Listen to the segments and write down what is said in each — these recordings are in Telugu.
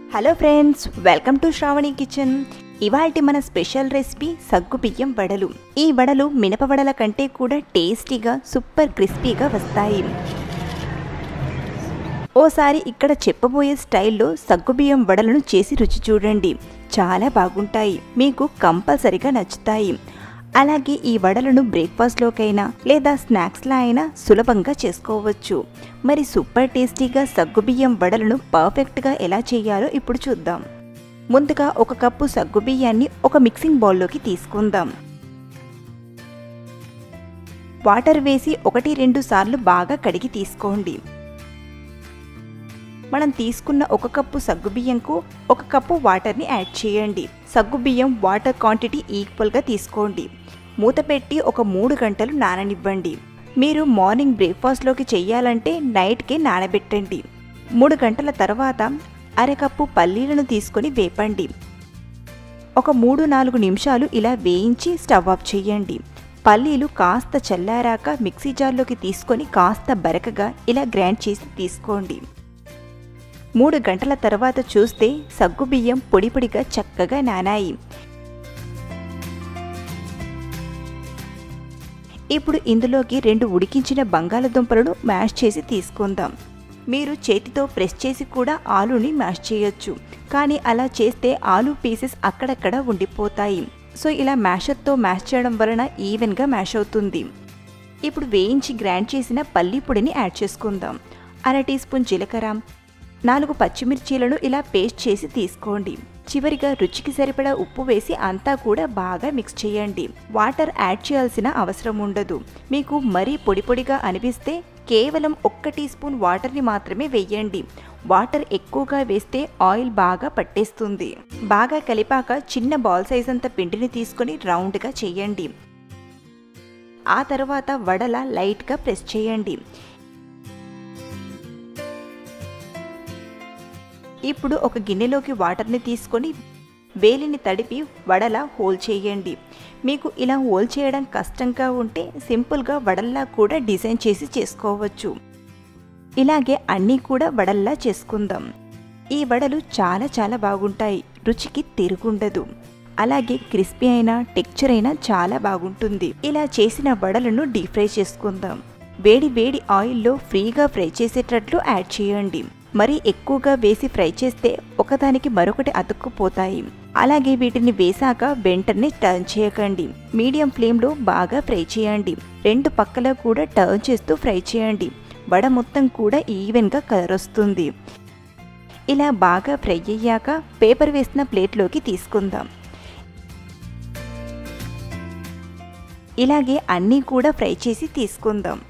hello friends welcome to Shravani kitchen ఇవాల్టి మన స్పెషల్ రెసిపీ సగ్గు బియ్యం వడలు ఈ వడలు మినప వడల కంటే కూడా టేస్టీగా సూపర్ క్రిస్పీగా వస్తాయి ఓసారి ఇక్కడ చెప్పబోయే స్టైల్లో సగ్గుబియ్యం వడలను చేసి రుచి చూడండి చాలా బాగుంటాయి మీకు కంపల్సరిగా నచ్చుతాయి అలాగే ఈ వడలను బ్రేక్ఫాస్ట్లోకైనా లేదా స్నాక్స్లా అయినా సులభంగా చేసుకోవచ్చు మరి సూపర్ టేస్టీగా సగ్గుబియ్యం వడలను పర్ఫెక్ట్గా ఎలా చేయాలో ఇప్పుడు చూద్దాం ముందుగా ఒక కప్పు సగ్గుబియ్యాన్ని ఒక మిక్సింగ్ బౌల్లోకి తీసుకుందాం వాటర్ వేసి ఒకటి రెండు సార్లు బాగా కడిగి తీసుకోండి మనం తీసుకున్న ఒక కప్పు సగ్గుబియ్యంకు ఒక కప్పు వాటర్ని యాడ్ చేయండి సగ్గుబియ్యం వాటర్ క్వాంటిటీ ఈక్వల్గా తీసుకోండి మూత పెట్టి ఒక మూడు గంటలు నాననివ్వండి మీరు మార్నింగ్ బ్రేక్ఫాస్ట్లోకి చెయ్యాలంటే నైట్కే నానబెట్టండి మూడు గంటల తర్వాత అరకప్పు పల్లీలను తీసుకొని వేపండి ఒక మూడు నాలుగు నిమిషాలు ఇలా వేయించి స్టవ్ ఆఫ్ చేయండి పల్లీలు కాస్త చల్లారాక మిక్సీ జార్లోకి తీసుకొని కాస్త బరకగా ఇలా గ్రైండ్ చేసి తీసుకోండి మూడు గంటల తర్వాత చూస్తే సగ్గుబియ్యం పొడి పొడిగా చక్కగా నానాయి ఇప్పుడు ఇందులోకి రెండు ఉడికించిన బంగాళదుంపలను మ్యాష్ చేసి తీసుకుందాం మీరు చేతితో ప్రెస్ చేసి కూడా ఆలుని మ్యాష్ చేయొచ్చు కానీ అలా చేస్తే ఆలు పీసెస్ అక్కడక్కడ ఉండిపోతాయి సో ఇలా మ్యాషర్తో మ్యాష్ చేయడం వలన ఈవెన్గా మ్యాష్ అవుతుంది ఇప్పుడు వేయించి గ్రైండ్ చేసిన పల్లి పొడిని యాడ్ చేసుకుందాం అర టీ స్పూన్ జీలకర్ర నాలుగు పచ్చిమిర్చీలను ఇలా పేస్ట్ చేసి తీసుకోండి చివరిగా రుచికి సరిపడా ఉప్పు వేసి అంతా కూడా బాగా మిక్స్ చేయండి వాటర్ యాడ్ చేయాల్సిన అవసరం ఉండదు మీకు మరీ పొడి పొడిగా అనిపిస్తే కేవలం ఒక్క టీ స్పూన్ వాటర్ని మాత్రమే వేయండి వాటర్ ఎక్కువగా వేస్తే ఆయిల్ బాగా పట్టేస్తుంది బాగా కలిపాక చిన్న బాల్ సైజ్ అంత పిండిని తీసుకొని రౌండ్గా చేయండి ఆ తర్వాత వడల లైట్గా ప్రెస్ చేయండి ఇప్పుడు ఒక గిన్నెలోకి వాటర్ని తీసుకొని వేలిని తడిపి వడలా హోల్ చేయండి మీకు ఇలా హోల్ చేయడం కష్టంగా ఉంటే సింపుల్గా వడల్లా కూడా డిజైన్ చేసి చేసుకోవచ్చు ఇలాగే అన్నీ కూడా వడల్లా చేసుకుందాం ఈ వడలు చాలా చాలా బాగుంటాయి రుచికి తిరుగుండదు అలాగే క్రిస్పీ అయినా టెక్చర్ అయినా చాలా బాగుంటుంది ఇలా చేసిన వడలను డీప్ ఫ్రై చేసుకుందాం వేడి వేడి ఆయిల్లో ఫ్రీగా ఫ్రై చేసేటట్లు యాడ్ చేయండి మరీ ఎక్కువగా వేసి ఫ్రై చేస్తే ఒకదానికి మరొకటి అతుక్కుపోతాయి అలాగే వీటిని వేశాక వెంటనే టర్న్ చేయకండి మీడియం ఫ్లేమ్లో బాగా ఫ్రై చేయండి రెండు పక్కల కూడా టర్న్ చేస్తూ ఫ్రై చేయండి వడ మొత్తం కూడా ఈవెన్గా కలర్ వస్తుంది ఇలా బాగా ఫ్రై అయ్యాక పేపర్ వేసిన ప్లేట్లోకి తీసుకుందాం ఇలాగే అన్నీ కూడా ఫ్రై చేసి తీసుకుందాం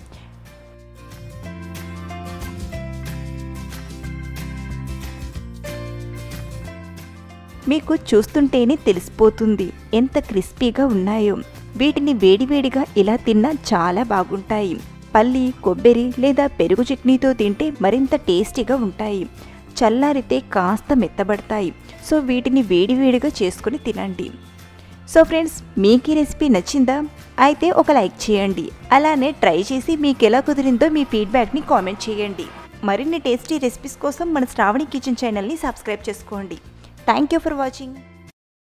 మీకు చూస్తుంటేనే తెలిసిపోతుంది ఎంత క్రిస్పీగా ఉన్నాయో వీటిని వేడివేడిగా ఇలా తిన్నా చాలా బాగుంటాయి పల్లి కొబ్బరి లేదా పెరుగు చట్నీతో తింటే మరింత టేస్టీగా ఉంటాయి చల్లారితే కాస్త మెత్తబడతాయి సో వీటిని వేడివేడిగా చేసుకొని తినండి సో ఫ్రెండ్స్ మీకు ఈ రెసిపీ నచ్చిందా అయితే ఒక లైక్ చేయండి అలానే ట్రై చేసి మీకు ఎలా కుదిరిందో మీ ఫీడ్బ్యాక్ని కామెంట్ చేయండి మరిన్ని టేస్టీ రెసిపీస్ కోసం మన శ్రావణి కిచెన్ ఛానల్ని సబ్స్క్రైబ్ చేసుకోండి థ్యాంక్ యూ ఫర్ వాచింగ్